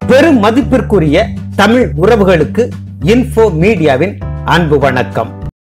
பெரும் மதிப்பிற்குரிய தமிழ் உறவுகளுக்கு இன்ஃபோ மீடியாவின் அன்பு வணக்கம்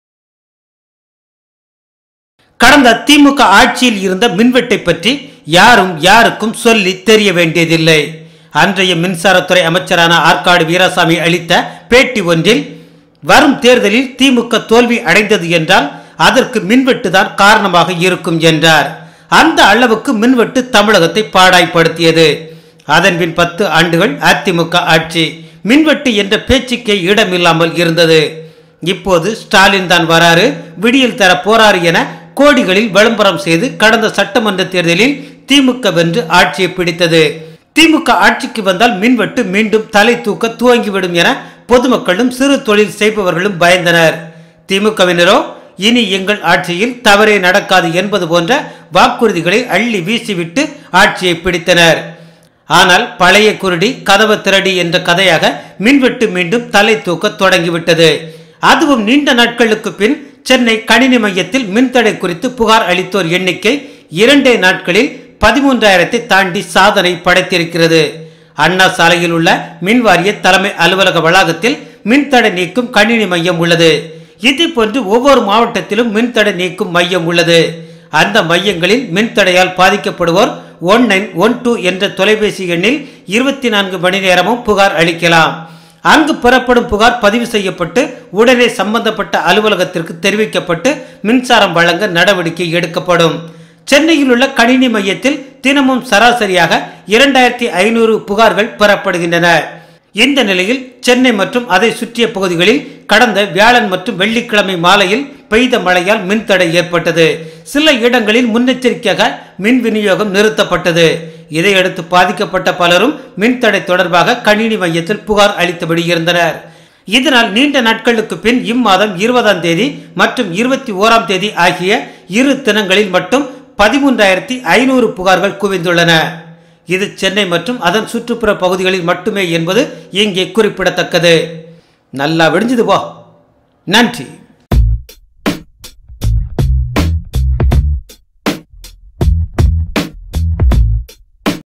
கடந்த திமுக ஆட்சியில் இருந்த மின்வெட்டை பற்றி யாரும் யாருக்கும் சொல்லி தெரிய வேண்டியதில்லை அன்றைய மின்சாரத்துறை அமைச்சரான ஆற்காடு வீராசாமி அளித்த பேட்டி ஒன்றில் வரும் தேர்தலில் திமுக தோல்வி அடைந்தது என்றால் அதற்கு மின்வெட்டு தான் காரணமாக இருக்கும் என்றார் அந்த அளவுக்கு மின்வெட்டு தமிழகத்தை பாடாய்ப்படுத்தியது அதன் பின் பத்து ஆண்டுகள் அதிமுக ஆட்சி மின்வெட்டு என்ற பேச்சுக்கே இடமில்லாமல் இருந்தது இப்போது ஸ்டாலின் தான் வராரு விடியல் தர போறாரு என கோடிகளில் விளம்பரம் செய்து கடந்த சட்டமன்ற தேர்தலில் திமுக வென்று ஆட்சியை பிடித்தது திமுக ஆட்சிக்கு வந்தால் மின்வெட்டு மீண்டும் தலை தூக்க துவங்கிவிடும் என பொதுமக்களும் சிறு தொழில் செய்பவர்களும் பயந்தனர் திமுகவினரோ இனி எங்கள் ஆட்சியில் தவறே நடக்காது என்பது போன்ற வாக்குறுதிகளை அள்ளி வீசிவிட்டு ஆட்சியை பிடித்தனர் ஆனால் பழைய குருடி கதவு திரடி என்ற கதையாக மின்வெட்டு மீண்டும் தலை தூக்க தொடங்கிவிட்டது அதுவும் நீண்ட நாட்களுக்கு பின் சென்னை கணினி மையத்தில் மின்தடை குறித்து புகார் அளித்தோர் எண்ணிக்கை இரண்டே நாட்களில் பதிமூன்றாயிரத்தை தாண்டி சாதனை படைத்திருக்கிறது அண்ணா சாலையில் உள்ள மின்வாரிய தலைமை அலுவலக வளாகத்தில் மின்தடை நீக்கும் கணினி மையம் உள்ளது இதே போன்று ஒவ்வொரு மாவட்டத்திலும் மின்தடை நீக்கும் மையம் உள்ளது அந்த மையங்களில் மின்தடையால் பாதிக்கப்படுவோர் ஒன் நைன் ஒன் டூ என்ற தொலைபேசி எண்ணில் இருபத்தி நான்கு மணி நேரமும் புகார் அளிக்கலாம் அங்கு பெறப்படும் புகார் பதிவு செய்யப்பட்டு உடனே சம்பந்தப்பட்ட அலுவலகத்திற்கு தெரிவிக்கப்பட்டு மின்சாரம் வழங்க நடவடிக்கை எடுக்கப்படும் சென்னையில் உள்ள கணினி மையத்தில் தினமும் சராசரியாக இரண்டாயிரத்தி ஐநூறு புகார்கள் பெறப்படுகின்றன இந்த நிலையில் சென்னை மற்றும் அதை சுற்றிய பகுதிகளில் கடந்த வியாழன் மற்றும் வெள்ளிக்கிழமை மாலையில் பெய்த மழையால் மின்தடை ஏற்பட்டது சில இடங்களில் முன்னெச்சரிக்கையாக மின் விநியோகம் நிறுத்தப்பட்டது இதையடுத்து பாதிக்கப்பட்ட பலரும் மின்தடை தொடர்பாக கணினி மையத்தில் புகார் அளித்தபடி இருந்தனர் இதனால் நீண்ட நாட்களுக்கு பின் இம்மாதம் இருபதாம் தேதி மற்றும் இருபத்தி ஓராம் தேதி ஆகிய இரு தினங்களில் மட்டும் பதிமூன்றாயிரத்தி ஐநூறு புகார்கள் குவிந்துள்ளன இது சென்னை மற்றும் அதன் சுற்றுப்புற பகுதிகளில் மட்டுமே என்பது இங்கே குறிப்பிடத்தக்கது நல்லா விடிஞ்சது போ நன்றி